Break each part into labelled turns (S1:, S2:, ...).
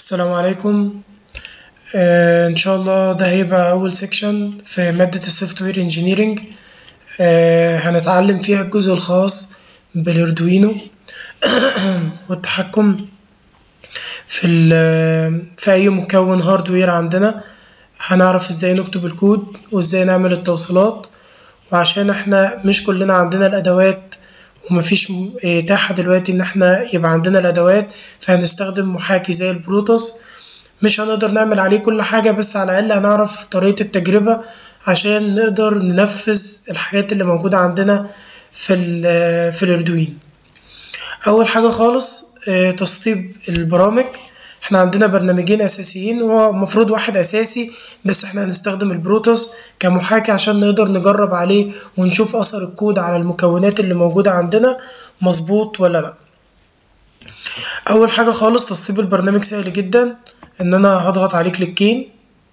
S1: السلام عليكم آه ان شاء الله ده هيبقى اول سيكشن في مادة السوفت وير انجينيرنج آه هنتعلم فيها الجزء الخاص بالاردوينو والتحكم في في اي مكون هاردوير عندنا هنعرف ازاي نكتب الكود وازاي نعمل التوصيلات وعشان احنا مش كلنا عندنا الادوات ومفيش اتاحة دلوقتي ان احنا يبقى عندنا الادوات فهنستخدم محاكي زي البروتوس مش هنقدر نعمل عليه كل حاجة بس على الاقل هنعرف طريقة التجربة عشان نقدر ننفذ الحاجات اللي موجودة عندنا في ال في الاردوين اول حاجة خالص تسطيب البرامج احنا عندنا برنامجين اساسيين هو المفروض واحد اساسي بس احنا هنستخدم البروتوس كمحاكي عشان نقدر نجرب عليه ونشوف اثر الكود على المكونات اللي موجودة عندنا مظبوط ولا لا اول حاجة خالص تسطيب البرنامج سهل جدا ان انا هضغط عليه كليكين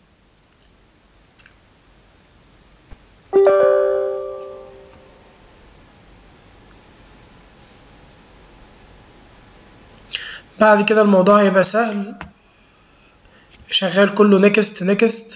S1: بعد كده الموضوع هيبقى سهل شغال كله نكست نكست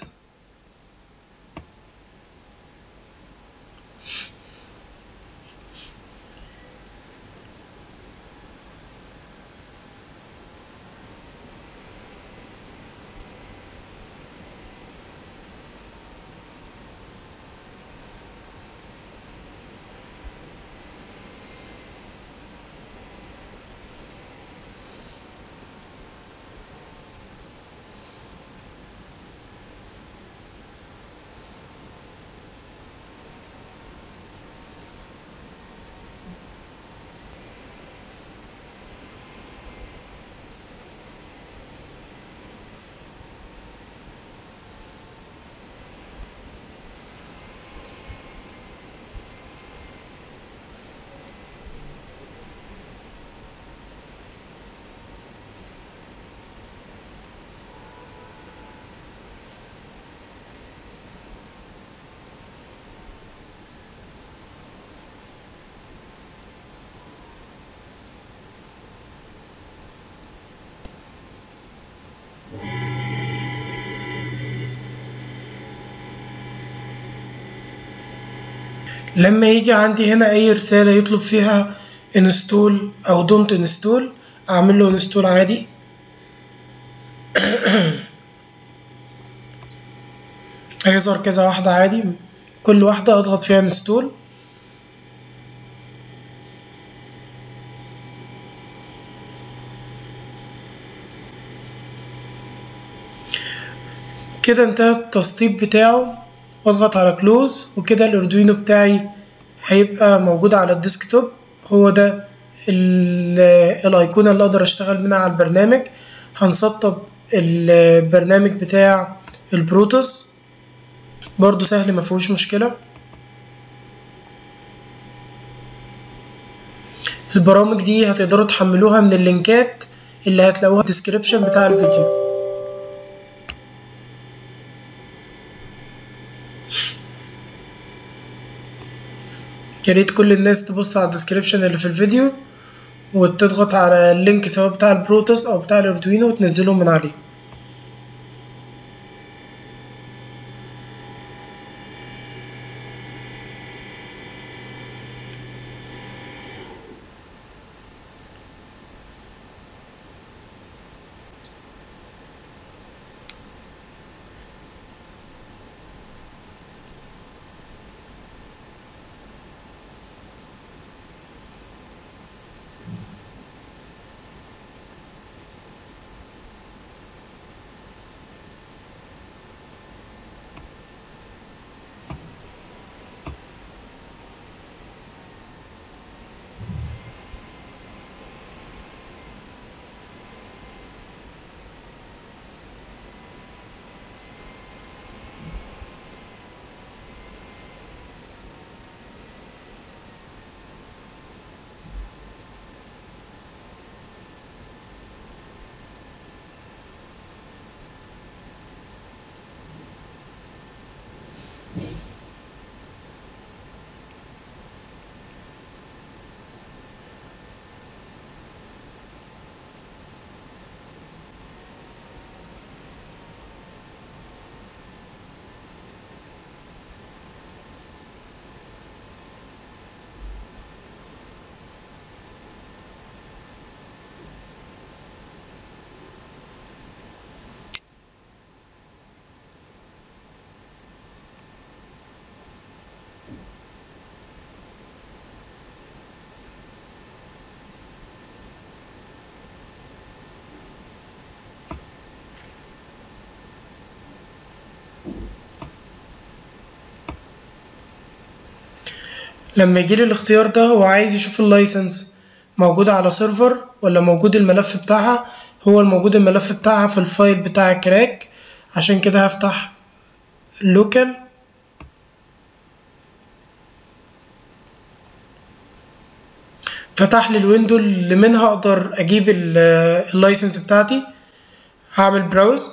S1: لما يجي عندي هنا اي رسالة يطلب فيها انستول او دونت انستول اعمل له انستول عادي هيظهر كذا واحدة عادي كل واحدة اضغط فيها انستول كده انتهى التسطيب بتاعه واضغط على كلوز وكده الاردوينو بتاعي هيبقى موجود على الديسكتوب هو ده الايقونه اللي اقدر اشتغل منها على البرنامج هنسطب البرنامج بتاع البروتوس برضو سهل ما فيهوش مشكله البرامج دي هتقدروا تحملوها من اللينكات اللي هتلاقوها في الديسكريبشن بتاع الفيديو يا ريت كل الناس تبص على الديسكريبشن اللي في الفيديو وتضغط على اللينك سواء بتاع البروتوس او بتاع الاردوينو وتنزلهم من عليه لما يجيلي الاختيار ده هو عايز يشوف اللايسنس موجودة على سيرفر ولا موجود الملف بتاعها هو الموجود الملف بتاعها في الفايل بتاع كراك عشان كده هفتح لوكال فتح لي الويندو اللي منها اقدر اجيب اللايسنس بتاعتي هعمل براوز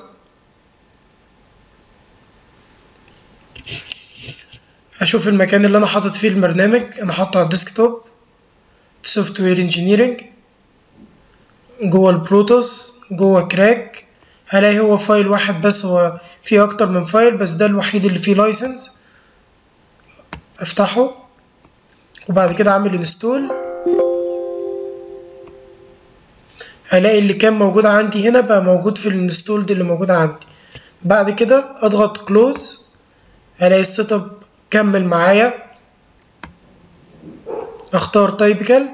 S1: اشوف المكان اللي انا حاطط فيه البرنامج انا حاطه على الديسكتوب في سوفت وير انجينيرنج جوه البروتوس جوه كراك هلاقي هو فايل واحد بس هو فيه اكتر من فايل بس ده الوحيد اللي فيه لايسنس افتحه وبعد كده اعمل انستول هلاقي اللي كان موجود عندي هنا بقى موجود في الانستول اللي موجود عندي بعد كده اضغط كلوز هلاقي السيت اب كمل معايا اختار تايبيكال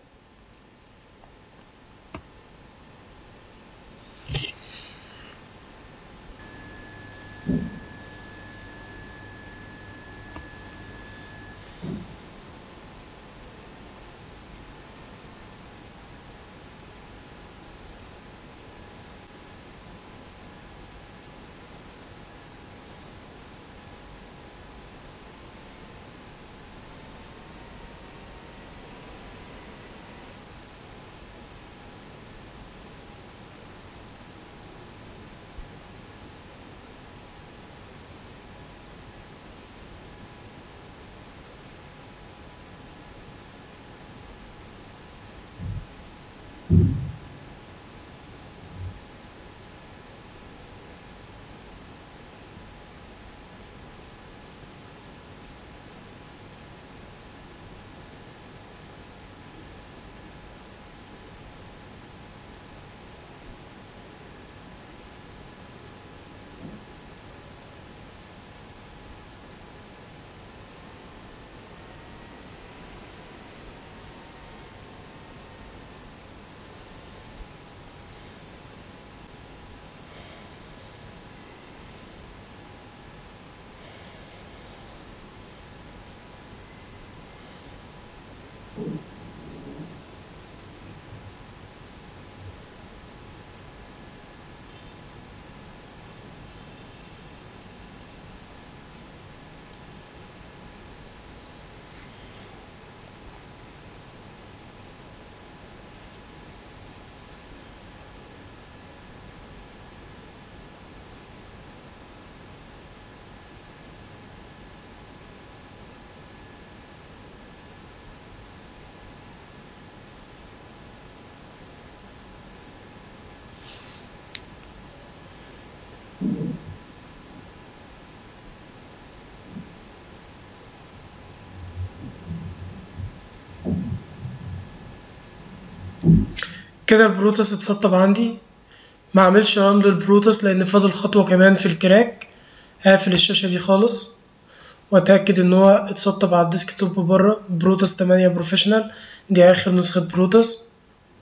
S1: كده البروتوس اتسطب عندي ما اعملش ران للبروتوس لان فاضل خطوة كمان في الكراك هقفل الشاشة دي خالص واتأكد ان هو اتسطب على الديسكتوب بره بروتوس 8 بروفيشنال دي اخر نسخة بروتوس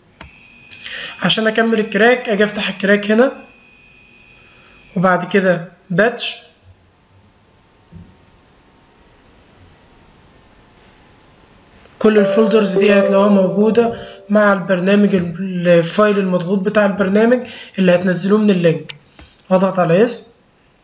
S1: عشان اكمل الكراك اجي افتح الكراك هنا وبعد كده باتش كل الفولدرز دي هتلاقوها موجودة مع البرنامج الفايل المضغوط بتاع البرنامج اللي هتنزلوه من اللينك اضغط على يس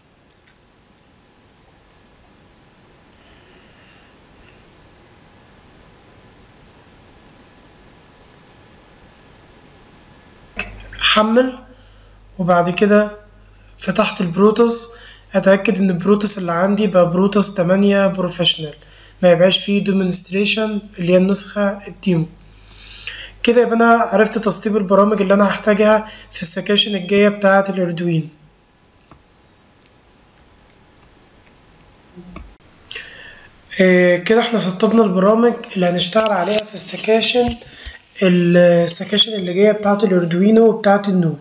S1: حمل وبعد كده فتحت البروتوس اتاكد ان البروتوس اللي عندي بقى بروتوس 8 بروفيشنال ما يبقاش فيه دومنستريشن اللي هي النسخه الديمو كده يبقى انا عرفت تسطيب البرامج اللي انا هحتاجها في السكاشن الجايه بتاعه الاردوين إيه كده احنا سطبنا البرامج اللي هنشتغل عليها في السكاشن السكاشن اللي جايه بتاعه الاردوينو وبتاعه النود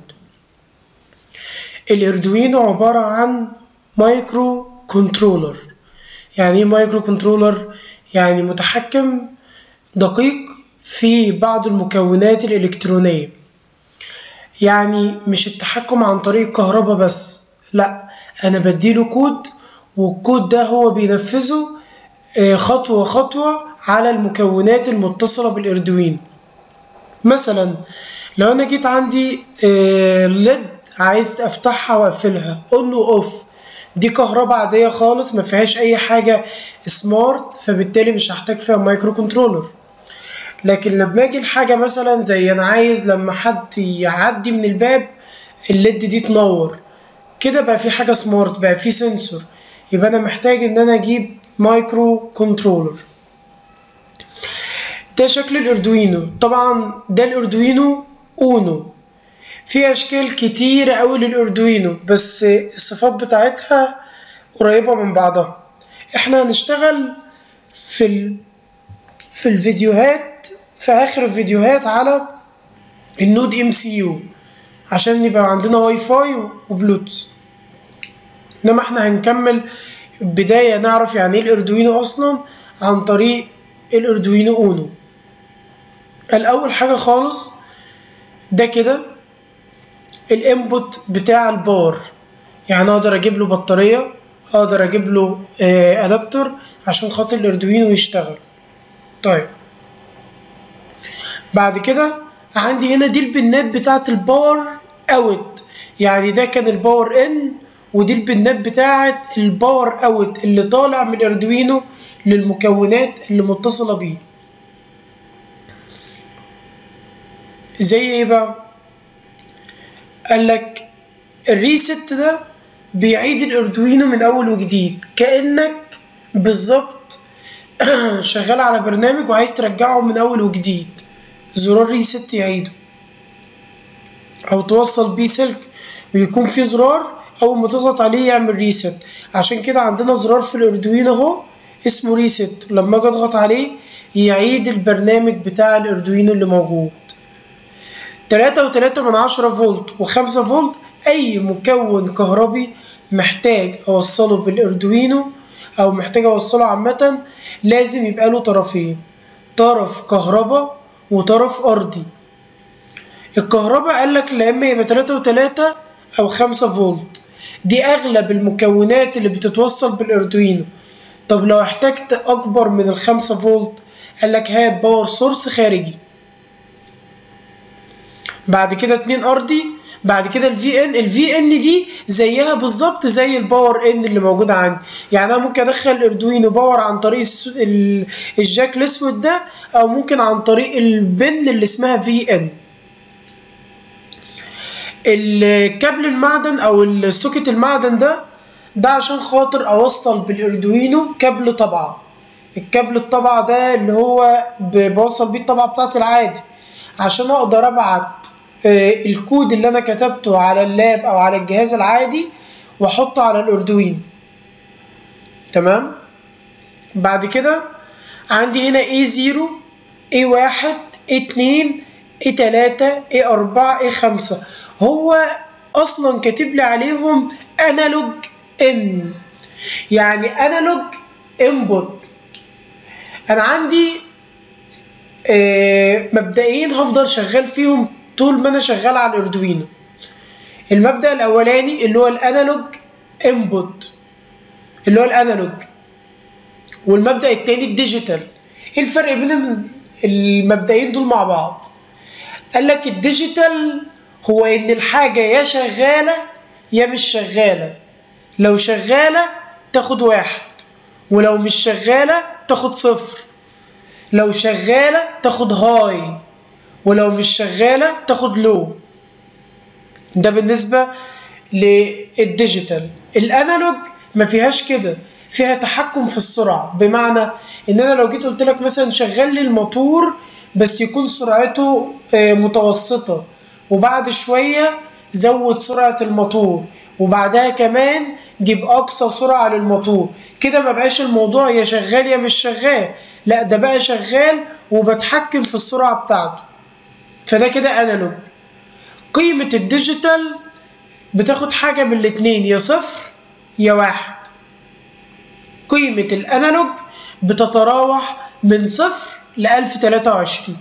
S1: الاردوينو عباره عن مايكرو كنترولر يعني ايه مايكرو كنترولر يعني متحكم دقيق في بعض المكونات الإلكترونية يعني مش التحكم عن طريق الكهرباء بس لا أنا بديله كود والكود ده هو بينفذه خطوة خطوة على المكونات المتصلة بالاردوينو مثلا لو انا جيت عندي ليد عايز افتحها واقفلها اون واوف دي كهرباء عادية خالص ما فيهاش اي حاجة سمارت فبالتالي مش هحتاج فيها مايكرو كنترولر لكن لما اجي الحاجة مثلا زي انا عايز لما حد يعدي من الباب الليد دي تنور كده بقى في حاجة سمارت بقى في سنسور يبقى انا محتاج ان انا اجيب مايكرو كنترولر ده شكل الاردوينو طبعا ده الاردوينو اونو في اشكال كتيرة اوي للاردوينو بس الصفات بتاعتها قريبة من بعضها احنا هنشتغل في ال... في الفيديوهات في اخر الفيديوهات على النود ام سي يو عشان يبقى عندنا واي فاي وبلوتوث انما احنا هنكمل بداية نعرف يعني ايه الاردوينو اصلا عن طريق الاردوينو اونو الاول حاجة خالص ده كده الانبوت بتاع الباور يعني اقدر اجيب له بطارية اقدر اجيب له ادابتور عشان خاطر الاردوينو يشتغل طيب بعد كده عندي هنا دي البنات بتاعت الباور اوت يعني ده كان الباور ان ودي البنات بتاعت الباور اوت اللي طالع من الاردوينو للمكونات اللي متصلة بيه زي ايه بقى قال لك الريست ده بيعيد الاردوينو من اول وجديد كانك بالظبط شغال على برنامج وعايز ترجعه من اول وجديد زرار ريست يعيده او توصل بيه سلك ويكون في زرار اول ما تضغط عليه يعمل ريست عشان كده عندنا زرار في الاردوينو اهو اسمه ريست لما اجي اضغط عليه يعيد البرنامج بتاع الاردوينو اللي موجود تلاتة وتلاتة من عشرة فولت وخمسة فولت أي مكون كهربي محتاج أوصله بالأردوينو أو محتاج أوصله عامة لازم يبقى له طرفين طرف كهرباء وطرف أرضي الكهرباء قال لك لا إما يبقى تلاتة وتلاتة أو خمسة فولت دي أغلب المكونات اللي بتتوصل بالأردوينو طب لو احتجت أكبر من الخمسة فولت قال لك هات باور سورس خارجي بعد كده اتنين ارضي بعد كده الفي ان الفي ان دي زيها بالظبط زي الباور ان اللي موجود عندي يعني انا ممكن ادخل الاردوينو باور عن طريق الجاك الاسود ده او ممكن عن طريق البن اللي اسمها في ان الكابل المعدن او السوكت المعدن ده ده عشان خاطر اوصل بالاردوينو كابل طبعه الكابل الطبعه ده اللي هو بوصل بيه الطبعه بتاعتي العادي عشان اقدر ابعت الكود اللي انا كتبته على اللاب او على الجهاز العادي واحطه على الاردوين تمام بعد كده عندي هنا A0 A1 A2 A3 A4 A5 هو اصلا كاتب لي عليهم انالوج ان يعني انالوج انبوت انا عندي مبدئيا هفضل شغال فيهم طول ما انا شغال على الاردوينو المبدا الاولاني اللي هو الانالوج انبوت اللي هو الانالوج والمبدا التاني الديجيتال ايه الفرق بين المبدئين دول مع بعض قال لك الديجيتال هو ان الحاجه يا شغاله يا مش شغاله لو شغاله تاخد واحد ولو مش شغاله تاخد صفر لو شغاله تاخد هاي ولو مش شغاله تاخد لو ده بالنسبه للديجيتال الانالوج ما فيهاش كده فيها تحكم في السرعه بمعنى ان انا لو جيت قلت لك مثلا شغل لي الموتور بس يكون سرعته متوسطه وبعد شويه زود سرعه الموتور وبعدها كمان جيب اقصى سرعه للموتور كده ما بقاش الموضوع يا شغال يا مش شغال لا ده بقى شغال وبتحكم في السرعه بتاعته فده كده انالوج قيمه الديجيتال بتاخد حاجه من الاتنين يا صفر يا واحد قيمه الانالوج بتتراوح من صفر ل 1023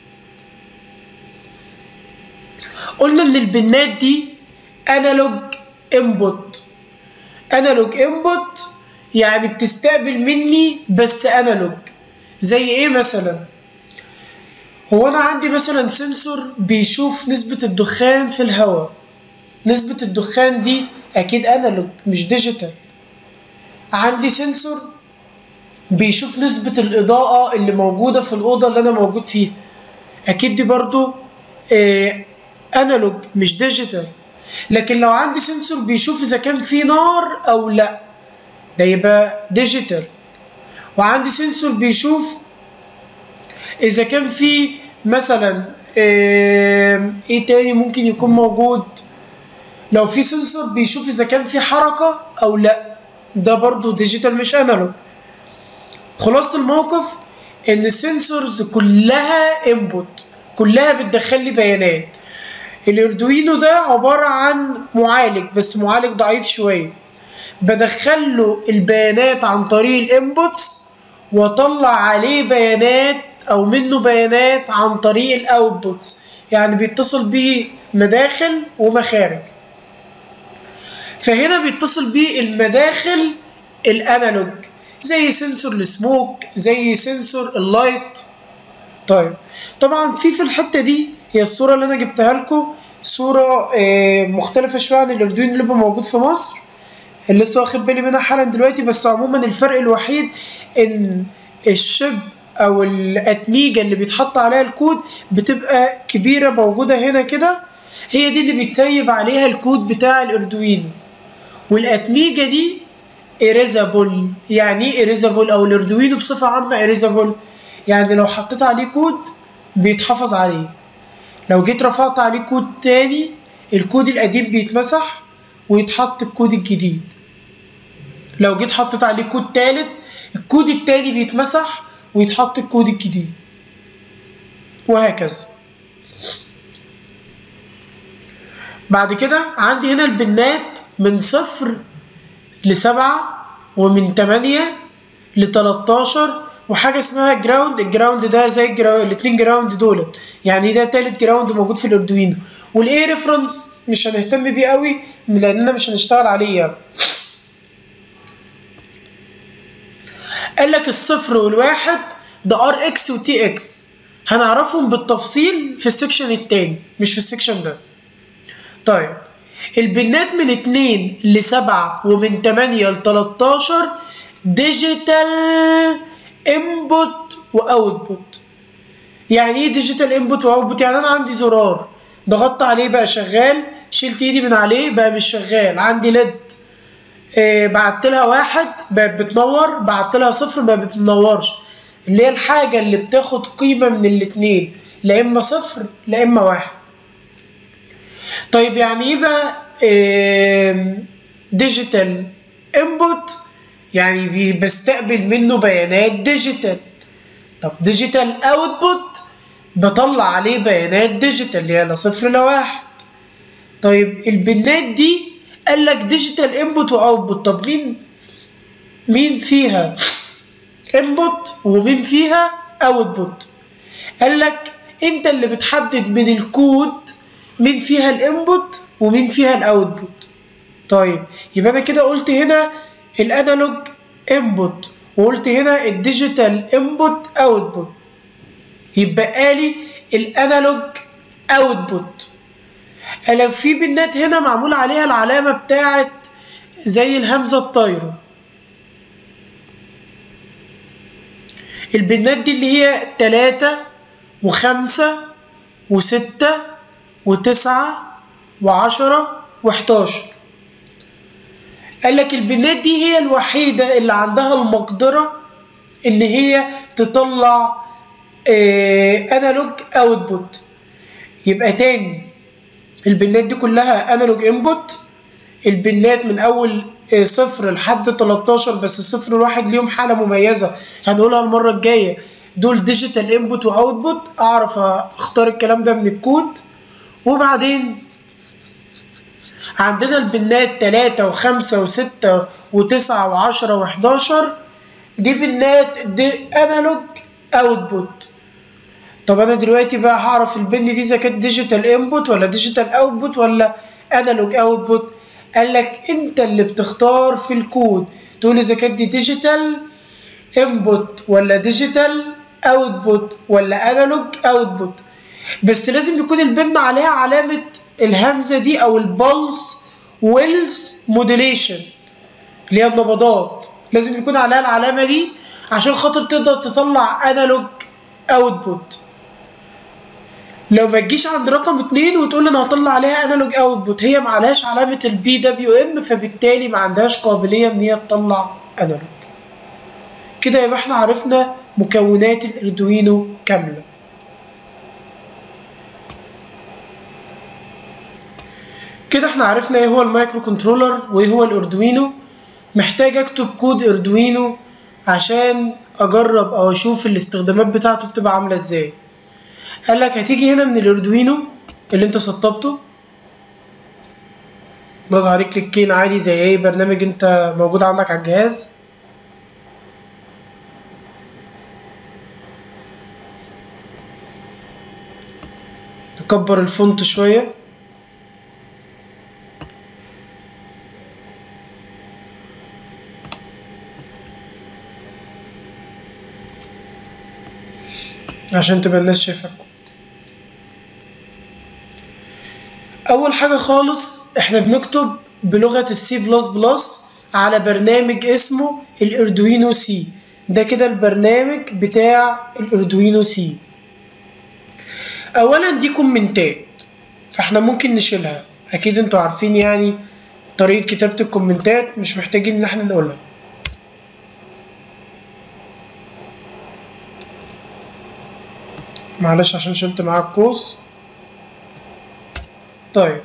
S1: قلنا ان البنات دي انالوج انبوت انالوج انبوت يعني بتستقبل مني بس انالوج زي ايه مثلا هو انا عندي مثلا سنسور بيشوف نسبة الدخان في الهواء نسبة الدخان دي اكيد انالوج مش ديجيتال عندي سنسور بيشوف نسبة الإضاءة اللي موجودة في الأوضة اللي أنا موجود فيها أكيد دي برضو آه أنالوج مش ديجيتال لكن لو عندي سنسور بيشوف إذا كان في نار أو لأ ده يبقى ديجيتال وعندي سنسور بيشوف إذا كان في مثلا آه إيه تاني ممكن يكون موجود لو في سنسور بيشوف إذا كان في حركة أو لأ ده برضو ديجيتال مش أنالوج خلاصة الموقف ان السنسورز كلها انبوت كلها بتدخل لي بيانات الاردوينو ده عبارة عن معالج بس معالج ضعيف شوية بدخل له البيانات عن طريق الانبوتس واطلع عليه بيانات او منه بيانات عن طريق الاوتبوتس يعني بيتصل بيه مداخل ومخارج فهنا بيتصل بيه المداخل الانالوج زي سنسور السموك زي سنسور اللايت طيب طبعا في في الحته دي هي الصوره اللي انا جبتها لكم صوره مختلفه شويه عن الاردوين اللي بيبقى موجود في مصر اللي لسه واخد بالي منها حالا دلوقتي بس عموما الفرق الوحيد ان الشب او الاتميجه اللي بيتحط عليها الكود بتبقى كبيره موجوده هنا كده هي دي اللي بيتسيف عليها الكود بتاع الاردوين والاتميجه دي ايريزابل يعني ايه ايريزابل او الاردوينو بصفه عامه ايريزابل يعني لو حطيت عليه كود بيتحفظ عليه لو جيت رفعت عليه كود تاني الكود القديم بيتمسح ويتحط الكود الجديد لو جيت حطيت عليه كود تالت الكود التاني بيتمسح ويتحط الكود الجديد وهكذا بعد كده عندي هنا البنات من صفر لسبعة ومن تمانية لتلاتاشر وحاجة اسمها جراوند الجراوند ده زي الجراوند الاتنين جراوند دولت يعني ده تالت جراوند موجود في الاردوينو والاي ريفرنس مش هنهتم بيه قوي لاننا مش هنشتغل عليه يعني قال لك الصفر والواحد ده ار اكس وتي اكس هنعرفهم بالتفصيل في السكشن التاني مش في السكشن ده طيب البنات من 2 ل 7 ومن 8 ل 13 ديجيتال انبوت واوتبوت يعني ايه ديجيتال انبوت واوتبوت يعني انا عندي زرار ضغطت عليه بقى شغال شلت ايدي من عليه بقى مش شغال عندي ليد آه بعت لها واحد بقت بتنور بعت لها صفر ما بتنورش اللي هي الحاجه اللي بتاخد قيمه من الاثنين لا اما صفر لا اما واحد طيب يعني ايه بقى ديجيتال انبوت يعني بستقبل منه بيانات ديجيتال طب ديجيتال اوتبوت بطلع عليه بيانات ديجيتال اللي هي لا صفر لا واحد طيب البنات دي قال لك ديجيتال انبوت واوتبوت طب مين مين فيها انبوت ومين فيها اوتبوت قال لك انت اللي بتحدد من الكود مين فيها الانبوت ومين فيها الاوتبوت طيب يبقى انا كده قلت هنا الانالوج انبوت وقلت هنا الديجيتال انبوت اوتبوت يبقى لي الانالوج اوتبوت انا في بنات هنا معمول عليها العلامه بتاعت زي الهمزه الطايره البنات دي اللي هي تلاتة وخمسة وستة وتسعة وعشرة وحداشر قال لك البنات دي هي الوحيدة اللي عندها المقدرة إن هي تطلع انالوج اوتبوت يبقى تاني البنات دي كلها انالوج انبوت البنات من اول صفر لحد 13 بس الصفر الواحد ليهم حاله مميزه هنقولها المره الجايه دول ديجيتال انبوت واوتبوت اعرف اختار الكلام ده من الكود وبعدين عندنا البنات تلاتة وخمسة وستة وتسعة وعشرة وحداشر دي بنات دي انالوج اوتبوت طب انا دلوقتي بقى هعرف البن دي اذا كانت ديجيتال انبوت ولا ديجيتال اوتبوت ولا انالوج اوتبوت قال لك انت اللي بتختار في الكود تقول اذا كانت دي ديجيتال انبوت ولا ديجيتال اوتبوت ولا انالوج اوتبوت بس لازم يكون البن عليها علامة الهمزة دي او البلس ويلز موديليشن اللي هي النبضات لازم يكون عليها العلامة دي عشان خاطر تقدر تطلع انالوج اوتبوت لو ما تجيش عند رقم اتنين وتقول انا هطلع عليها انالوج اوتبوت هي ما عليهاش علامة البي دبليو ام فبالتالي ما عندهاش قابلية ان هي تطلع انالوج كده يبقى احنا عرفنا مكونات الاردوينو كاملة كده احنا عرفنا ايه هو المايكرو كنترولر وايه هو الاردوينو محتاج اكتب كود اردوينو عشان اجرب او اشوف الاستخدامات بتاعته بتبقى عامله ازاي قال لك هتيجي هنا من الاردوينو اللي انت سطبته ضغط عليه كليكين عادي زي اي برنامج انت موجود عندك على الجهاز نكبر الفونت شويه عشان تبقى الناس شايفاك اول حاجه خالص احنا بنكتب بلغه السي بلس بلس على برنامج اسمه الاردوينو سي ده كده البرنامج بتاع الاردوينو سي اولا دي كومنتات فاحنا ممكن نشيلها اكيد انتوا عارفين يعني طريقه كتابه الكومنتات مش محتاجين ان احنا نقولها معلش عشان شلت معاك قوس طيب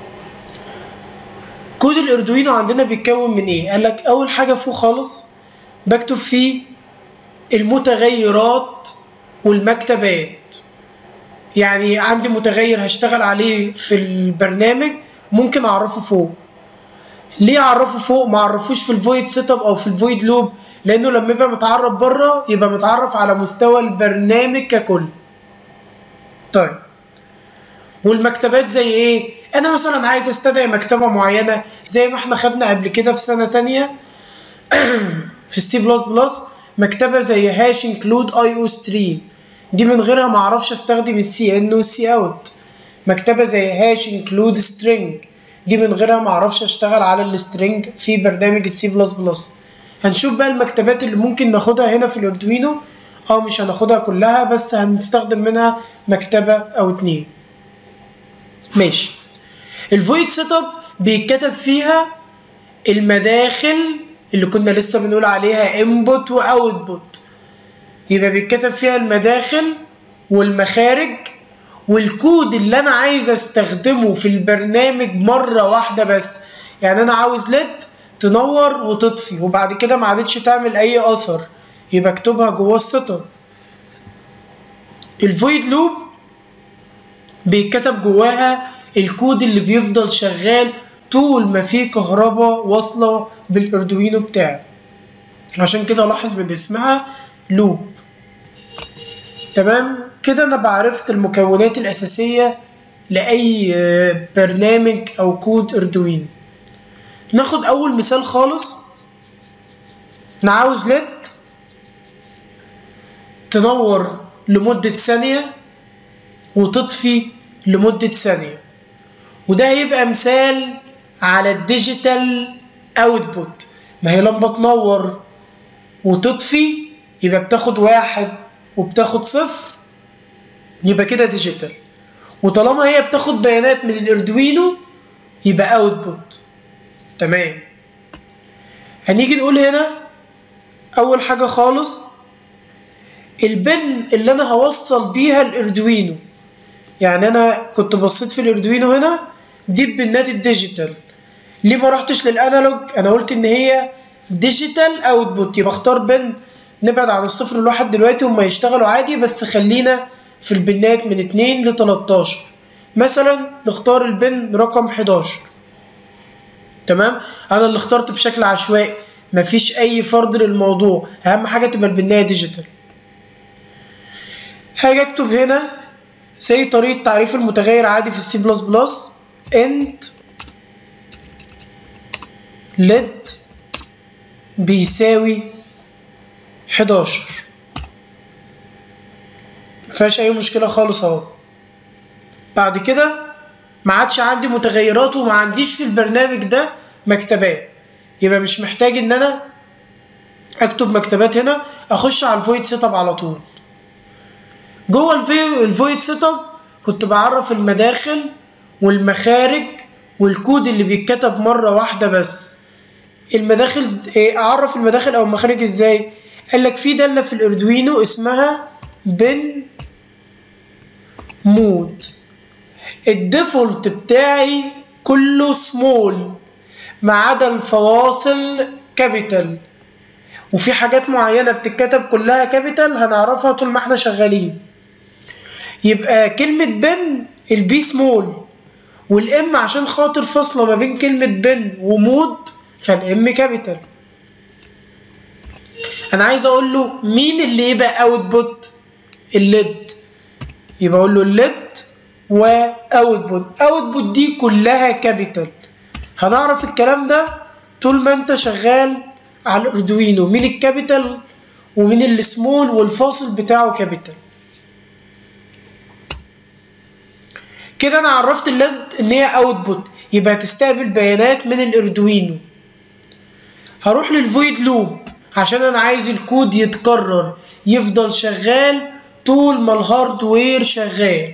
S1: كود الاردوينو عندنا بيتكون من ايه قال لك اول حاجه فوق خالص بكتب فيه المتغيرات والمكتبات يعني عندي متغير هشتغل عليه في البرنامج ممكن اعرفه فوق ليه اعرفه فوق ما اعرفوش في الفويد سيت اب او في الفويد لوب لانه لما يبقى متعرف بره يبقى متعرف على مستوى البرنامج ككل طيب والمكتبات زي ايه انا مثلا عايز استدعي مكتبه معينه زي ما احنا خدنا قبل كده في سنه تانية في السي بلس بلس مكتبه زي هاش انكلود اي او ستريم دي من غيرها ما اعرفش استخدم السي ان والسي اوت مكتبه زي هاش انكلود سترينج دي من غيرها ما اعرفش اشتغل على السترينج في برنامج السي بلس بلس هنشوف بقى المكتبات اللي ممكن ناخدها هنا في الاردوينو او مش هناخدها كلها بس هنستخدم منها مكتبه او اتنين ماشي الفويد سيت اب بيتكتب فيها المداخل اللي كنا لسه بنقول عليها انبوت واوتبوت يبقى بيتكتب فيها المداخل والمخارج والكود اللي انا عايز استخدمه في البرنامج مره واحده بس يعني انا عاوز ليد تنور وتطفي وبعد كده ما عادتش تعمل اي اثر يبقى اكتبها جوه السيت اب الفويد لوب بيتكتب جواها الكود اللي بيفضل شغال طول ما في كهرباء واصلة بالاردوينو بتاعي عشان كده لاحظ من اسمها لوب تمام كده انا بعرفت المكونات الاساسية لاي برنامج او كود اردوينو ناخد اول مثال خالص انا عاوز ليد تنور لمدة ثانية وتطفي لمدة ثانية وده هيبقى مثال على الديجيتال اوتبوت ما هي لما تنور وتطفي يبقى بتاخد واحد وبتاخد صفر يبقى كده ديجيتال وطالما هي بتاخد بيانات من الاردوينو يبقى اوتبوت تمام هنيجي نقول هنا اول حاجة خالص البن اللي انا هوصل بيها الاردوينو يعني انا كنت بصيت في الاردوينو هنا دي البنات الديجيتال ليه ما رحتش للانالوج انا قلت ان هي ديجيتال اوتبوت يبقى اختار بن نبعد عن الصفر والواحد دلوقتي هما يشتغلوا عادي بس خلينا في البنات من 2 ل 13 مثلا نختار البن رقم 11 تمام انا اللي اخترت بشكل عشوائي مفيش اي فرض للموضوع اهم حاجه تبقى البنايه ديجيتال هاجي اكتب هنا زي طريقه تعريف المتغير عادي في السي بلس بلس انت ليد بيساوي 11 مفيهاش اي مشكله خالص اهو بعد كده ما عادش عندي متغيرات وما عنديش في البرنامج ده مكتبات يبقى مش محتاج ان انا اكتب مكتبات هنا اخش على الفويد سيت اب على طول جوه الفويد سيت اب كنت بعرف المداخل والمخارج والكود اللي بيتكتب مره واحده بس المداخل اعرف المداخل او المخارج ازاي قال لك في داله في الاردوينو اسمها بن مود الديفولت بتاعي كله سمول ما عدا الفواصل كابيتال وفي حاجات معينه بتتكتب كلها كابيتال هنعرفها طول ما احنا شغالين يبقى كلمه بن البي سمول والام عشان خاطر فاصله ما بين كلمه بن ومود فالام كابيتال انا عايز اقول له مين اللي يبقى اوتبوت الليد يبقى اقول له الليد واوتبوت اوتبوت دي كلها كابيتال هنعرف الكلام ده طول ما انت شغال على الاردوينو مين الكابيتال ومين السمول والفاصل بتاعه كابيتال كده انا عرفت الليد ان هي اوتبوت يبقى هتستقبل بيانات من الاردوينو هروح للفويد لوب عشان انا عايز الكود يتكرر يفضل شغال طول ما الهاردوير شغال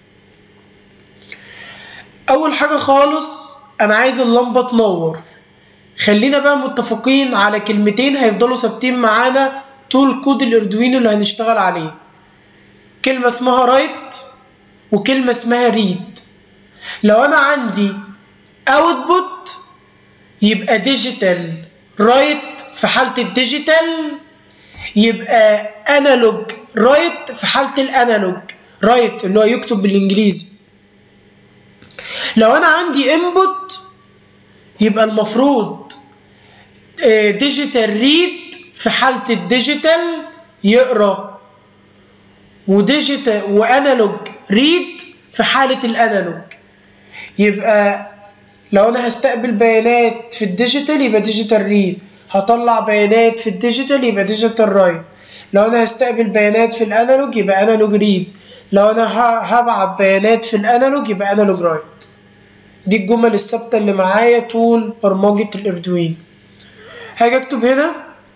S1: اول حاجه خالص انا عايز اللمبه تنور خلينا بقى متفقين على كلمتين هيفضلوا ثابتين معانا طول كود الاردوينو اللي هنشتغل عليه كلمه اسمها رايت وكلمه اسمها ريد لو انا عندي اوتبوت يبقى ديجيتال رايت في حاله الديجيتال يبقى انالوج رايت في حاله الانالوج رايت اللي هو يكتب بالانجليزي لو انا عندي انبوت يبقى المفروض ديجيتال ريد في حاله الديجيتال يقرا وديجيتال وانالوج ريد في حاله الانالوج يبقى لو انا هستقبل بيانات في الديجيتال يبقى ديجيتال ريد هطلع بيانات في الديجيتال يبقى ديجيتال رايت لو انا هستقبل بيانات في الانالوج يبقى انالوج ريد لو انا هبعت بيانات في الانالوج يبقى انالوج رايت دي الجمل الثابته اللي معايا طول برمجه الاردوين هاجي اكتب هنا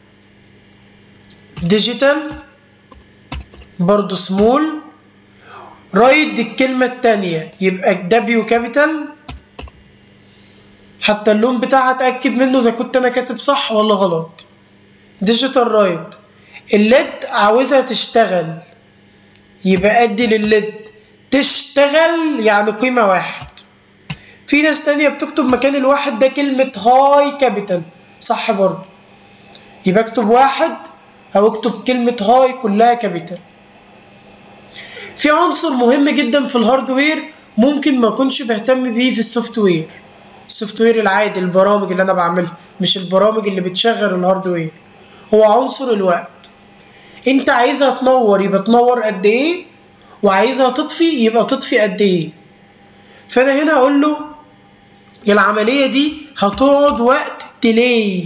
S1: ديجيتال برضو سمول رايت دي الكلمه الثانيه يبقى دبليو كابيتال حتى اللون بتاعها اتاكد منه اذا كنت انا كاتب صح ولا غلط ديجيتال رايت الليد عاوزها تشتغل يبقى ادي للليد تشتغل يعني قيمه واحد في ناس تانية بتكتب مكان الواحد ده كلمة هاي كابيتال صح برضه يبقى اكتب واحد او اكتب كلمة هاي كلها كابيتال في عنصر مهم جدا في الهاردوير ممكن ما اكونش بهتم بيه في السوفت وير السوفت وير العادي البرامج اللي انا بعملها مش البرامج اللي بتشغل الهاردوير هو عنصر الوقت انت عايزها تنور يبقى تنور قد ايه وعايزها تطفي يبقى تطفي قد ايه فانا هنا اقول له العملية دي هتقعد وقت ديلي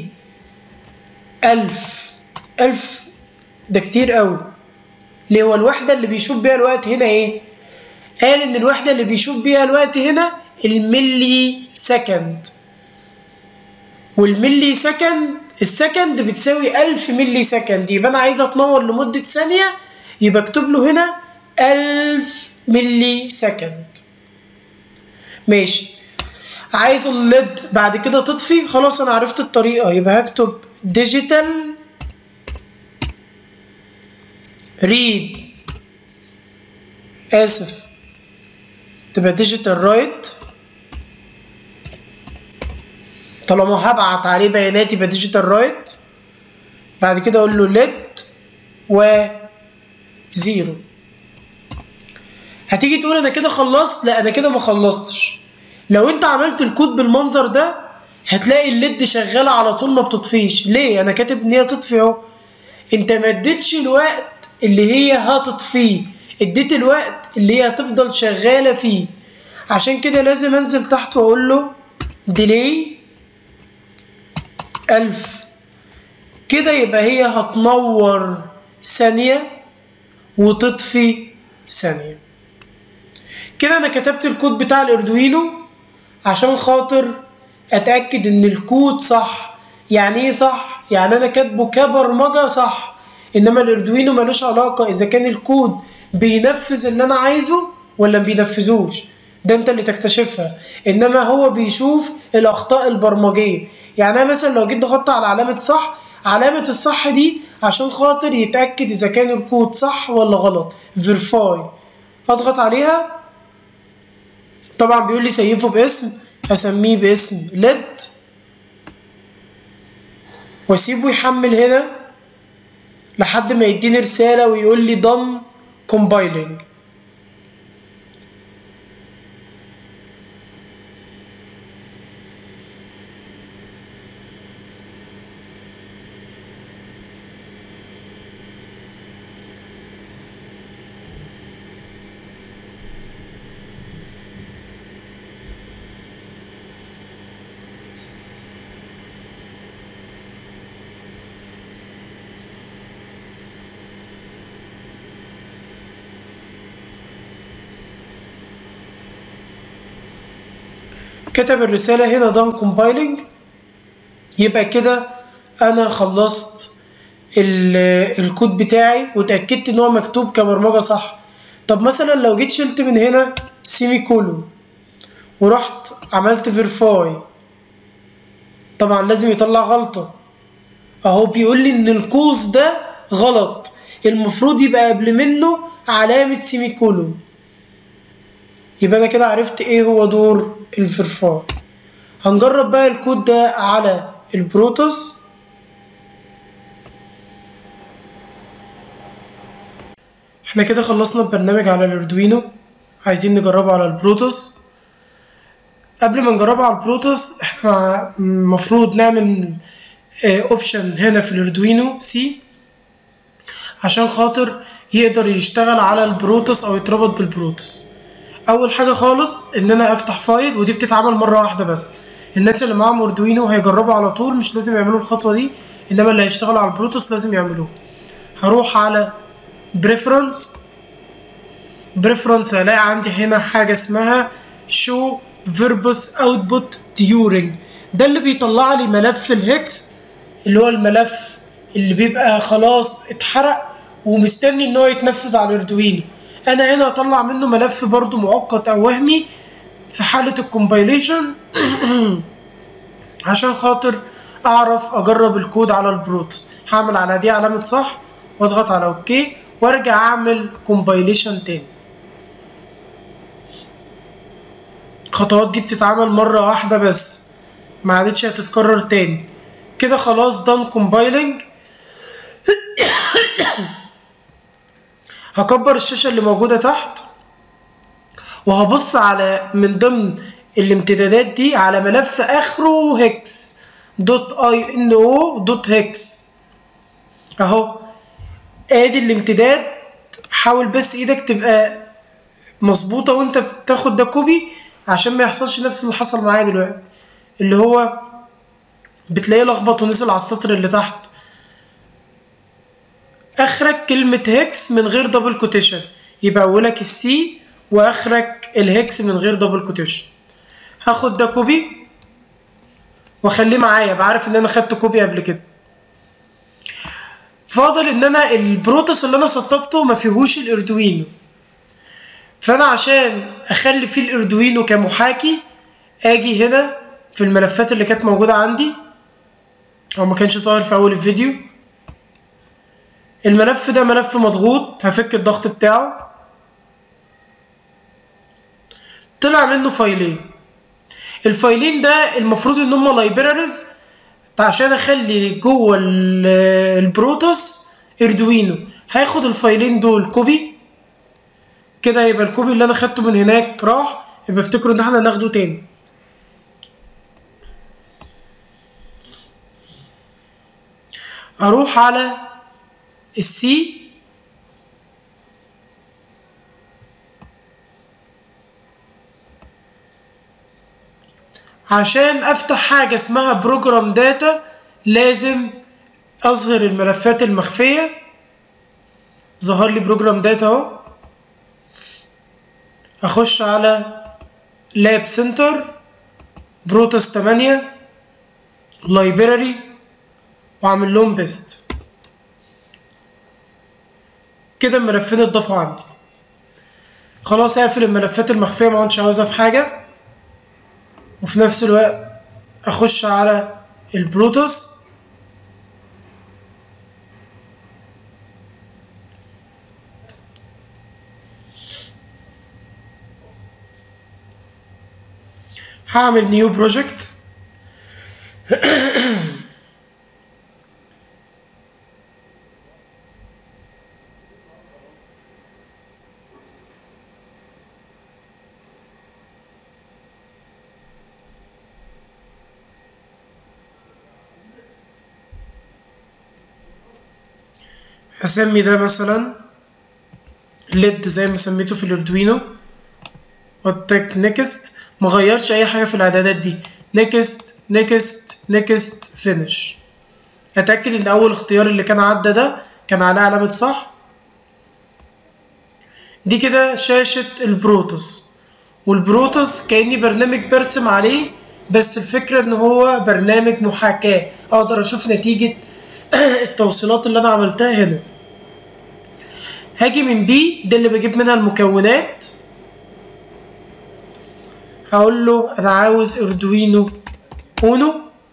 S1: ألف ألف ده كتير قوي ليه هو الوحدة اللي بيشوف بيها الوقت هنا ايه قال ان الوحدة اللي بيشوف بيها الوقت هنا الملي سكند والملي سكند السكند بتساوي ألف ملي سكند يبقى أنا عايزها تنور لمدة ثانية يبقى اكتب له هنا ألف ملي سكند ماشي عايز الليد بعد كده تطفي خلاص انا عرفت الطريقة يبقى هكتب ديجيتال ريد اسف تبقى ديجيتال رايت طالما هبعت عليه بيانات يبقى ديجيتال رايت بعد كده اقول له ليد و زيرو هتيجي تقول انا كده خلصت لا انا كده ما خلصتش لو انت عملت الكود بالمنظر ده هتلاقي الليد شغاله على طول ما بتطفيش ليه انا كاتب ان هي تطفي اهو انت ما اديتش الوقت اللي هي هتطفيه اديت الوقت اللي هي هتفضل شغاله فيه عشان كده لازم انزل تحت واقول له ديلي 1000 كده يبقى هي هتنور ثانية وتطفي ثانية كده انا كتبت الكود بتاع الاردوينو عشان خاطر اتاكد ان الكود صح يعني ايه صح يعني انا كاتبه كبرمجه صح انما الاردوينو ملوش علاقه اذا كان الكود بينفذ اللي انا عايزه ولا ما بينفذوش ده انت اللي تكتشفها انما هو بيشوف الاخطاء البرمجيه يعني انا مثلا لو جيت ضغطت على علامه صح علامه الصح دي عشان خاطر يتاكد اذا كان الكود صح ولا غلط فيرفاي اضغط عليها طبعا بيقول لي سيفه باسم هسميه باسم ليد واسيبه يحمل هنا لحد ما يديني رساله ويقول لي done compiling كتب الرسالة هنا done compiling يبقى كده أنا خلصت الكود بتاعي وتأكدت إن هو مكتوب كبرمجة صح طب مثلا لو جيت شلت من هنا سيمي كولون ورحت عملت فيرفاي طبعا لازم يطلع غلطة أهو بيقول لي إن القوس ده غلط المفروض يبقى قبل منه علامة سيمي كولون يبقى انا كده عرفت ايه هو دور الفرفار هنجرب بقى الكود ده على البروتوس احنا كده خلصنا البرنامج على الاردوينو عايزين نجربه على البروتوس قبل ما نجربه على البروتوس احنا المفروض نعمل اوبشن هنا في الاردوينو سي عشان خاطر يقدر يشتغل على البروتوس او يتربط بالبروتوس اول حاجه خالص ان انا افتح فايل ودي بتتعمل مره واحده بس الناس اللي معاهم اردوينو هيجربوا على طول مش لازم يعملوا الخطوه دي انما اللي هيشتغلوا على البروتوس لازم يعملوه هروح على بريفرنس بريفرنس هلاقي عندي هنا حاجه اسمها show verbose output during ده اللي بيطلع لي ملف الهكس اللي هو الملف اللي بيبقى خلاص اتحرق ومستني ان هو يتنفذ على الاردوينو انا هنا اطلع منه ملف برضو مؤقت او وهمي في حالة الكومبايليشن عشان خاطر اعرف اجرب الكود على البروتس هعمل على دي علامة صح واضغط على اوكي وارجع اعمل كومبايليشن تاني الخطوات دي بتتعمل مرة واحدة بس ما عادتش هتتكرر تاني كده خلاص دان كومبايلنج هكبر الشاشة اللي موجودة تحت وهبص على من ضمن الامتدادات دي على ملف اخره هكس دوت اي ان او دوت هكس اهو ادي الامتداد حاول بس ايدك تبقى مظبوطه وانت بتاخد ده كوبي عشان ما يحصلش نفس اللي حصل معايا دلوقتي اللي هو بتلاقيه لخبط ونزل على السطر اللي تحت اخرك كلمة هكس من غير دبل كوتيشن يبقى اولك السي واخرك الهكس من غير دبل كوتيشن هاخد ده كوبي واخليه معايا بعرف ان انا خدت كوبي قبل كده فاضل ان انا البروتوس اللي انا سطبته ما فيهوش الاردوينو فانا عشان اخلي فيه الاردوينو كمحاكي اجي هنا في الملفات اللي كانت موجودة عندي او ما كانش ظاهر في اول الفيديو الملف ده ملف مضغوط هفك الضغط بتاعه طلع منه فايلين الفايلين ده المفروض ان هم لايبراريز عشان اخلي جوه البروتوس اردوينو هاخد الفايلين دول كوبي كده يبقى الكوبي اللي انا خدته من هناك راح يبقى افتكروا ان احنا ناخده تاني اروح على السي عشان افتح حاجة اسمها بروجرام داتا لازم اظهر الملفات المخفيه ظهر لي بروجرام داتا اهو اخش على لاب سنتر بروتوس 8 لايبراري واعمل لهم بيست كده الملفين اتضافوا عندي خلاص اقفل الملفات المخفيه ما كنتش عاوزها في حاجه وفي نفس الوقت اخش على البروتوس هعمل نيو بروجكت هسمي ده مثلا ليد زي ما سميته في الاردوينو واتك نيكست ما غيرش اي حاجه في الاعدادات دي نيكست نيكست نيكست فينش اتاكد ان اول اختيار اللي كان عدى ده كان عليه علامه صح دي كده شاشه البروتوس والبروتوس كاني برنامج برسم عليه بس الفكره ان هو برنامج محاكاه اقدر اشوف نتيجه التوصيلات اللي انا عملتها هنا هاجي من بي ده اللي بجيب منها المكونات هقول له انا عاوز اردوينو اونو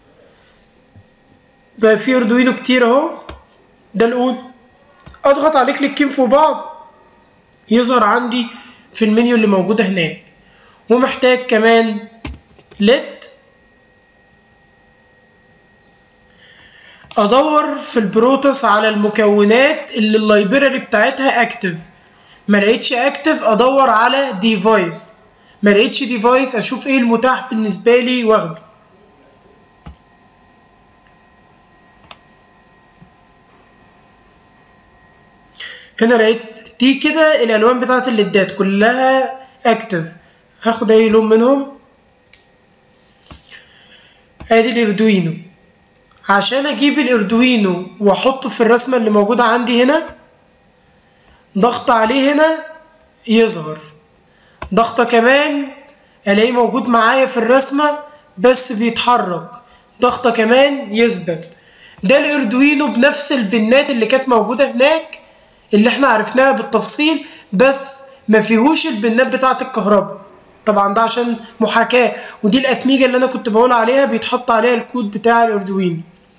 S1: بقى في اردوينو كتير اهو ده الاون اضغط عليه كليكين فوق بعض يظهر عندي في المنيو اللي موجوده هناك ومحتاج كمان ليد ادور في البروتوس على المكونات اللي اللايبراري بتاعتها اكتف ما لقيتش اكتف ادور على ديفايس ما لقيتش ديفايس اشوف ايه المتاح بالنسبه لي واخده هنا لقيت دي كده الالوان بتاعت الليدات كلها اكتف هاخد اي لون منهم ادي الاردوينو عشان اجيب الاردوينو واحطه في الرسمه اللي موجوده عندي هنا ضغط عليه هنا يظهر ضغطه كمان الاقيه موجود معايا في الرسمه بس بيتحرك ضغطه كمان يثبت ده الاردوينو بنفس البنات اللي كانت موجوده هناك اللي احنا عرفناها بالتفصيل بس ما فيهوش البنات بتاعه الكهرباء طبعا ده عشان محاكاه ودي الاتميجه اللي انا كنت بقول عليها بيتحط عليها الكود بتاع الاردوينو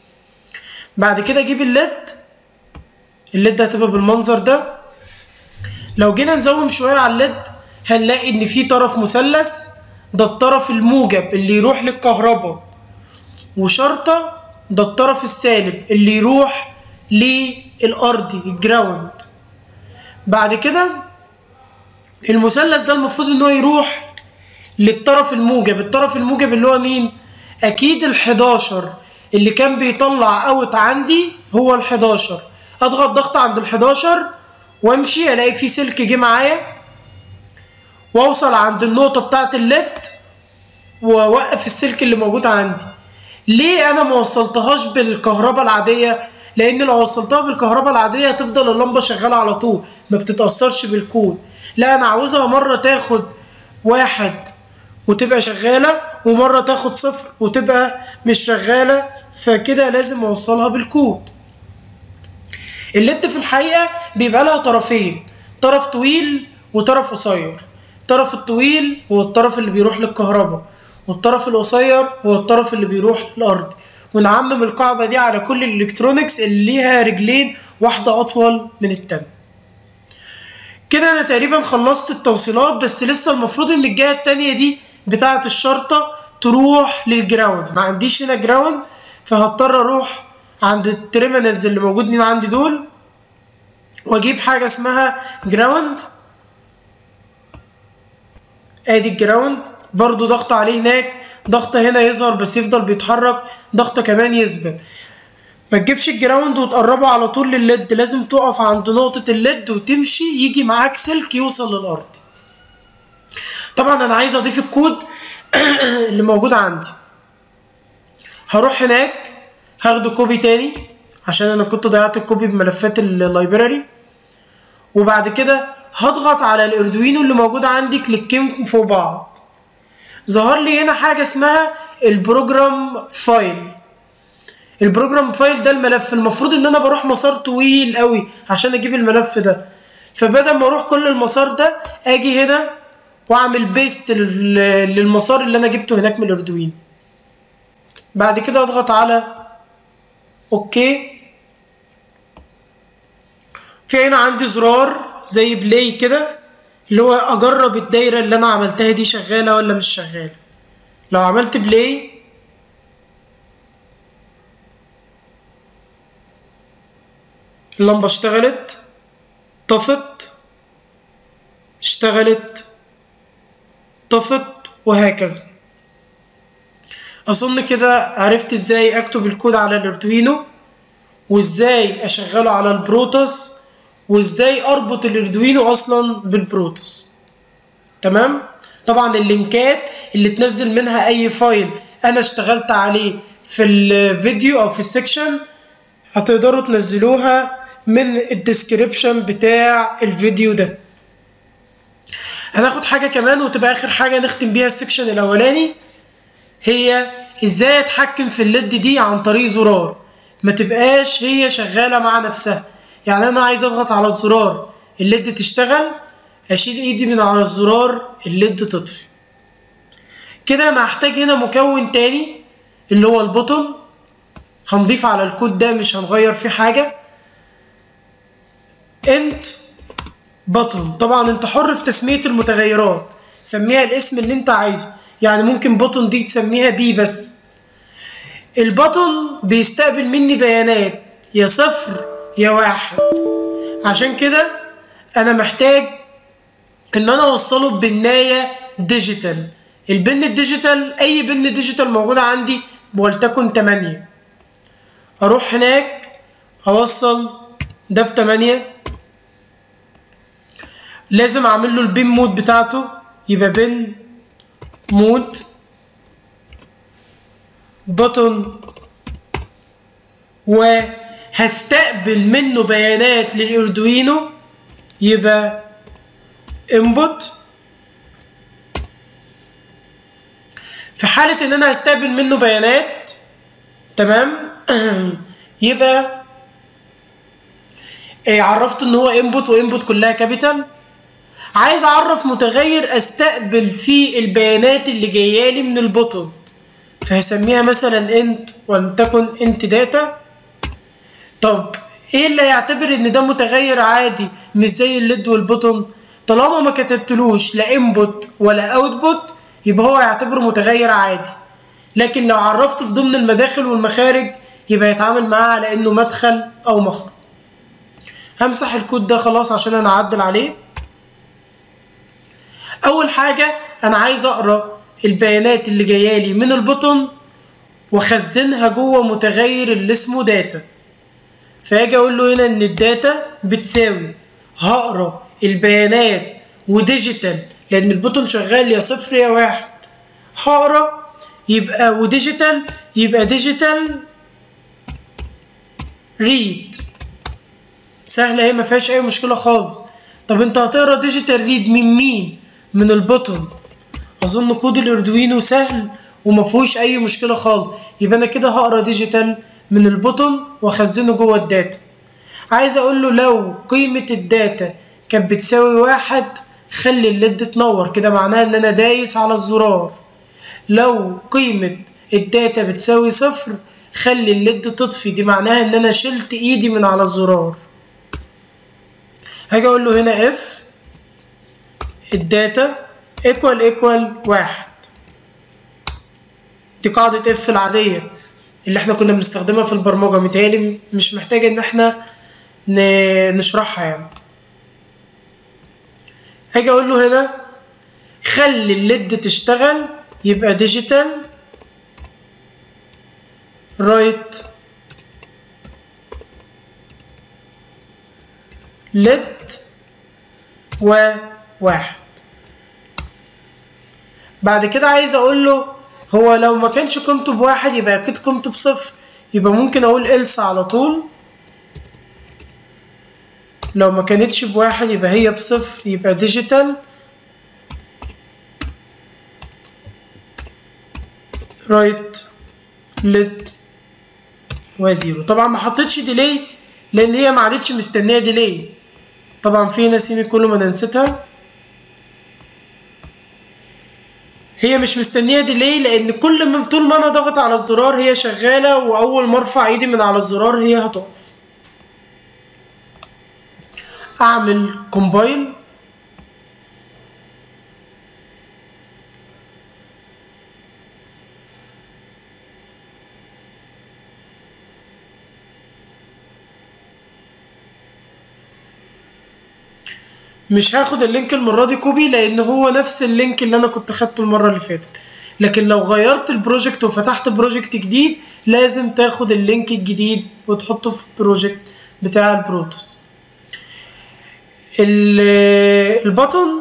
S1: بعد كده اجيب الليد الليد هتبقى بالمنظر ده لو جينا نزوم شويه على الليد هنلاقي ان في طرف مثلث ده الطرف الموجب اللي يروح للكهرباء وشرطه ده الطرف السالب اللي يروح للارضي الجراوند بعد كده المثلث ده المفروض ان هو يروح للطرف الموجب الطرف الموجب اللي هو مين اكيد ال11 اللي كان بيطلع اوت عندي هو ال11 اضغط ضغط عند ال11 وامشي الاقي في سلك جه معايا واوصل عند النقطه بتاعه الليد واوقف السلك اللي موجود عندي ليه انا ما وصلتهاش بالكهرباء العاديه لان لو وصلتها بالكهرباء العاديه هتفضل اللمبه شغاله على طول ما بتتاثرش بالكود لا انا عاوزها مره تاخد واحد وتبقى شغاله ومره تاخد صفر وتبقى مش شغاله فكده لازم اوصلها بالكود الليد في الحقيقه بيبقى لها طرفين طرف طويل وطرف قصير الطرف الطويل هو الطرف اللي بيروح للكهرباء والطرف القصير هو الطرف اللي بيروح للارض ونعمم القاعده دي على كل الالكترونكس اللي ليها رجلين واحده اطول من التانية كده انا تقريبا خلصت التوصيلات بس لسه المفروض ان الجهه التانية دي بتاعه الشرطه تروح للجراوند ما عنديش هنا جراوند فهضطر اروح عند الترمينالز اللي موجودين عندي دول واجيب حاجه اسمها جراوند ادي الجراوند برضو ضغط عليه هناك ضغطة هنا يظهر بس يفضل بيتحرك ضغطة كمان يثبت ما تجيبش الجراوند وتقربه على طول للليد لازم تقف عند نقطة الليد وتمشي يجي معاك سلك يوصل للأرض طبعا أنا عايز أضيف الكود اللي موجود عندي هروح هناك هاخده كوبي تاني عشان انا كنت ضيعت الكوبي بملفات اللايبراري وبعد كده هضغط على الاردوينو اللي موجود عندي كليكين فوق بعض ظهر لي هنا حاجه اسمها البروجرام فايل البروجرام فايل ده الملف المفروض ان انا بروح مسار طويل قوي عشان اجيب الملف ده فبدل ما اروح كل المسار ده اجي هنا واعمل بيست للمسار اللي انا جبته هناك من الاردوين بعد كده اضغط على اوكي في هنا عندي زرار زي بلاي كده اللي هو اجرب الدايره اللي انا عملتها دي شغاله ولا مش شغاله لو عملت بلاي اللمبه اشتغلت طفت اشتغلت طفت وهكذا اظن كده عرفت ازاي اكتب الكود على الاردوينو وازاي اشغله على البروتوس وازاي اربط الاردوينو اصلا بالبروتوس تمام طبعا اللينكات اللي تنزل منها اي فايل انا اشتغلت عليه في الفيديو او في السكشن هتقدروا تنزلوها من الديسكريبشن بتاع الفيديو ده هناخد حاجة كمان وتبقى آخر حاجة نختم بيها السكشن الأولاني هي إزاي أتحكم في الليد دي عن طريق زرار ما تبقاش هي شغالة مع نفسها يعني أنا عايز أضغط على الزرار الليد تشتغل أشيل إيدي من على الزرار الليد تطفي كده أنا هحتاج هنا مكون تاني اللي هو البوتون هنضيف على الكود ده مش هنغير فيه حاجة انت بطن طبعا انت حر في تسمية المتغيرات سميها الاسم اللي انت عايزه يعني ممكن بطن دي تسميها بي بس البطن بيستقبل مني بيانات يا صفر يا واحد عشان كده انا محتاج ان انا اوصله ببناية ديجيتال البن الديجيتال اي بن ديجيتال موجودة عندي ولتكن 8 اروح هناك اوصل ده ب 8 لازم اعمل له البين مود بتاعته يبقى بين مود بطن وهستقبل منه بيانات للاردوينو يبقى input في حالة ان انا هستقبل منه بيانات تمام يبقى إيه عرفت ان هو input وانبوت كلها كابيتال عايز اعرف متغير استقبل فيه البيانات اللي جايه لي من البوتون فهسميها مثلا انت ولتكن انت داتا طب ايه اللي هيعتبر ان ده متغير عادي مش زي الليد والبوتون طالما ما كتبتلوش لا انبوت ولا اوتبوت يبقى هو هيعتبره متغير عادي لكن لو عرفت في ضمن المداخل والمخارج يبقى يتعامل معاه على انه مدخل او مخرج همسح الكود ده خلاص عشان انا اعدل عليه اول حاجه انا عايز اقرا البيانات اللي جايه لي من البوتون واخزنها جوه متغير اللي اسمه داتا فاجي اقول له هنا ان الداتا بتساوي هقرا البيانات وديجيتال لان البوتون شغال يا صفر يا واحد هقرا يبقى وديجيتال يبقى ديجيتال ريد سهله اهي ما فيهاش اي مشكله خالص طب انت هتقرا ديجيتال ريد من مين من البوتون اظن كود الاردوينو سهل وما فيهوش اي مشكله خالص يبقى انا كده هقرا ديجيتال من البوتون واخزنه جوه الداتا عايز اقول له لو قيمه الداتا كانت بتساوي واحد خلي الليد تنور كده معناها ان انا دايس على الزرار لو قيمه الداتا بتساوي صفر خلي الليد تطفي دي معناها ان انا شلت ايدي من على الزرار هاجي اقول له هنا اف الداتا ايكوال ايكوال واحد دي قاعدة اف العادية اللي احنا كنا بنستخدمها في البرمجة متهيألي مش محتاج ان احنا نشرحها يعني هاجي اقول له هنا خلي الليد تشتغل يبقى ديجيتال رايت ليد وواحد بعد كده عايز اقول له هو لو ما كانش قيمته بواحد يبقى اكيد قيمته بصفر يبقى ممكن اقول إلس على طول لو ما كانتش بواحد يبقى هي بصفر يبقى ديجيتال رايت ليد وزيرو طبعا ما حطيتش ديلي لان هي ما عادتش مستنيه ديلي طبعا في هنا سيمي كل ما نسيتها هي مش مستنيه ديلي لان كل ما طول ما انا ضغط على الزرار هي شغاله واول ما ارفع ايدي من على الزرار هي هتقف اعمل كومبايل مش هاخد اللينك المرة دي كوبي لأن هو نفس اللينك اللي أنا كنت خدته المرة اللي فاتت لكن لو غيرت البروجكت وفتحت بروجكت جديد لازم تاخد اللينك الجديد وتحطه في البروجكت بتاع البروتوس البطن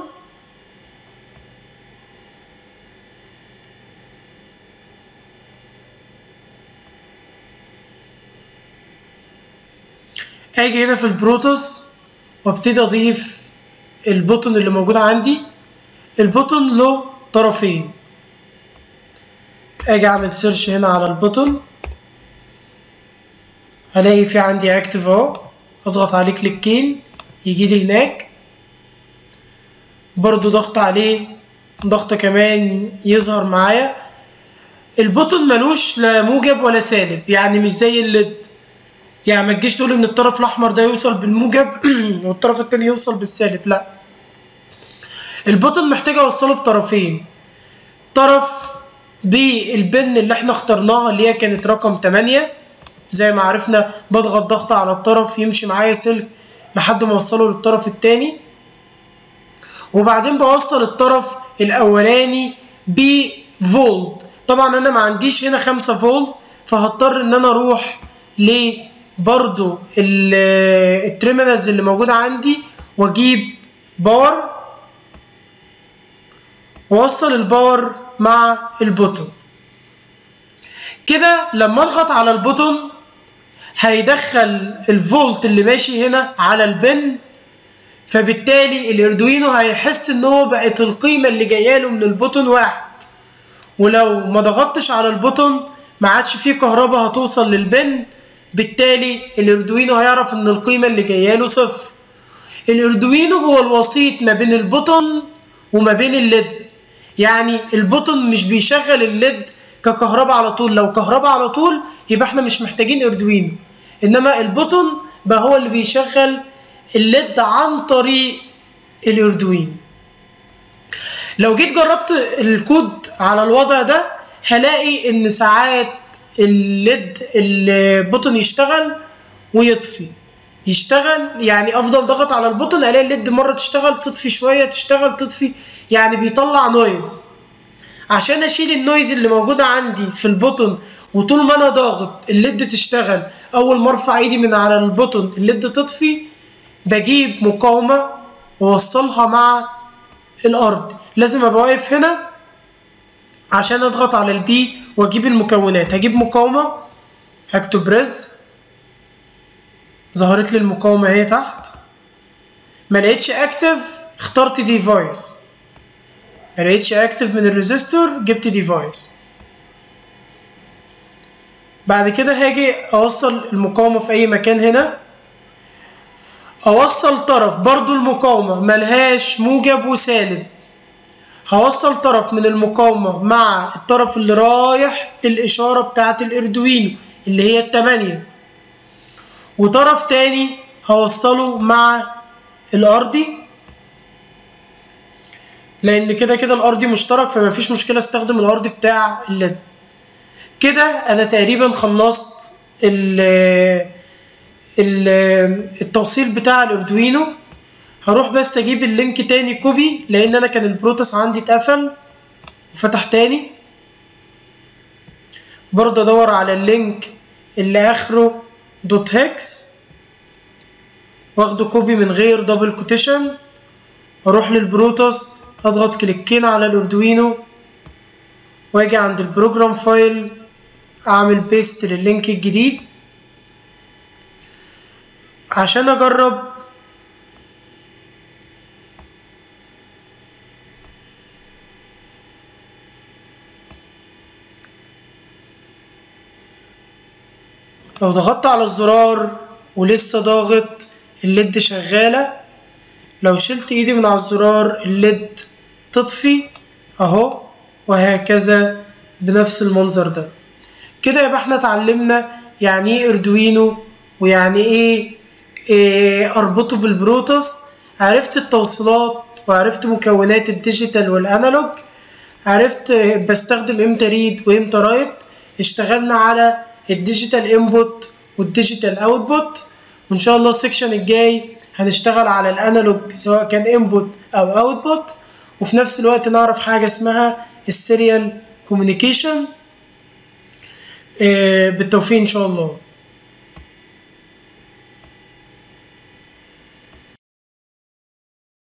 S1: اجي هنا في البروتوس وابتدي اضيف البوتون اللي موجود عندي البوتون له طرفين اجي اعمل سيرش هنا على البوتون هلاقي في عندي اكتف اهو اضغط عليه كليكين يجي لي هناك برضو ضغط عليه ضغطة كمان يظهر معايا البوتون ملوش لا موجب ولا سالب يعني مش زي الليد يعني ما تجيش تقول ان الطرف الاحمر ده يوصل بالموجب والطرف التاني يوصل بالسالب لا البوتن محتاج اوصله بطرفين طرف بالبن اللي احنا اخترناها اللي هي كانت رقم 8 زي ما عرفنا بضغط ضغط على الطرف يمشي معايا سلك لحد ما اوصله للطرف التاني وبعدين بوصل الطرف الاولاني بفولت طبعا انا ما عنديش هنا 5 فولت فهضطر ان انا اروح ل برضو الترمينالز اللي موجودة عندي واجيب بار واوصل الباور مع البوتون كده لما اضغط على البوتون هيدخل الفولت اللي ماشي هنا على البن فبالتالي الاردوينو هيحس ان هو بقت القيمه اللي جايه له من البوتون واحد ولو ما ضغطتش على البوتون ما عادش فيه كهرباء هتوصل للبن بالتالي الاردوينو هيعرف ان القيمه اللي جايه له صفر الاردوينو هو الوسيط ما بين البوتون وما بين الليد يعني البوتون مش بيشغل الليد ككهرباء على طول لو كهرباء على طول يبقى احنا مش محتاجين اردوينو انما البوتون بقى هو اللي بيشغل الليد عن طريق الاردوينو لو جيت جربت الكود على الوضع ده هلاقي ان ساعات الليد البوتون يشتغل ويطفي يشتغل يعني افضل ضغط على البوتون الاقي الليد مره تشتغل تطفي شويه تشتغل تطفي يعني بيطلع نويز عشان اشيل النويز اللي موجوده عندي في البوتون وطول ما انا ضاغط الليد تشتغل اول ما ارفع ايدي من على البوتون الليد تطفي بجيب مقاومه واوصلها مع الارض لازم ابقى واقف هنا عشان اضغط على البي واجيب المكونات هجيب مقاومه هكتب ريز ظهرت لي المقاومه اهي تحت ما لقيتش اكتف اخترت ديفايس ما لقيتش اكتف من الريزستور جبت ديفايس بعد كده هاجي اوصل المقاومه في اي مكان هنا اوصل طرف برضو المقاومه ملهاش موجب وسالب هوصل طرف من المقاومة مع الطرف اللي رايح للإشارة بتاعة الإردوينو اللي هي التمانية وطرف تاني هوصله مع الأرضي لأن كده كده الأرضي مشترك فمفيش مشكلة استخدم الأرضي بتاع الليد كده أنا تقريبا خلصت التوصيل بتاع الأردوينو هروح بس اجيب اللينك تاني كوبي لان انا كان البروتوس عندي اتقفل وفتح تاني برضه ادور على اللينك اللي اخره دوت هيكس واخده كوبي من غير دبل كوتيشن اروح للبروتوس اضغط كليكين على الاردوينو واجي عند البروجرام فايل اعمل بيست لللينك الجديد عشان اجرب لو ضغطت على الزرار ولسه ضاغط الليد شغالة لو شلت ايدي من على الزرار الليد تطفي اهو وهكذا بنفس المنظر ده كده يبقى احنا اتعلمنا يعني ايه اردوينو ويعني ايه, إيه اربطه بالبروتوس عرفت التوصيلات وعرفت مكونات الديجيتال والانالوج عرفت بستخدم امتى ريد وامتى رايت اشتغلنا على الديجيتال انبوت والديجيتال اوتبوت وان شاء الله السكشن الجاي هنشتغل على الانالوج سواء كان انبوت او اوتبوت وفي نفس الوقت نعرف حاجه اسمها السيريال كوميونيكيشن بالتوفيق ان شاء الله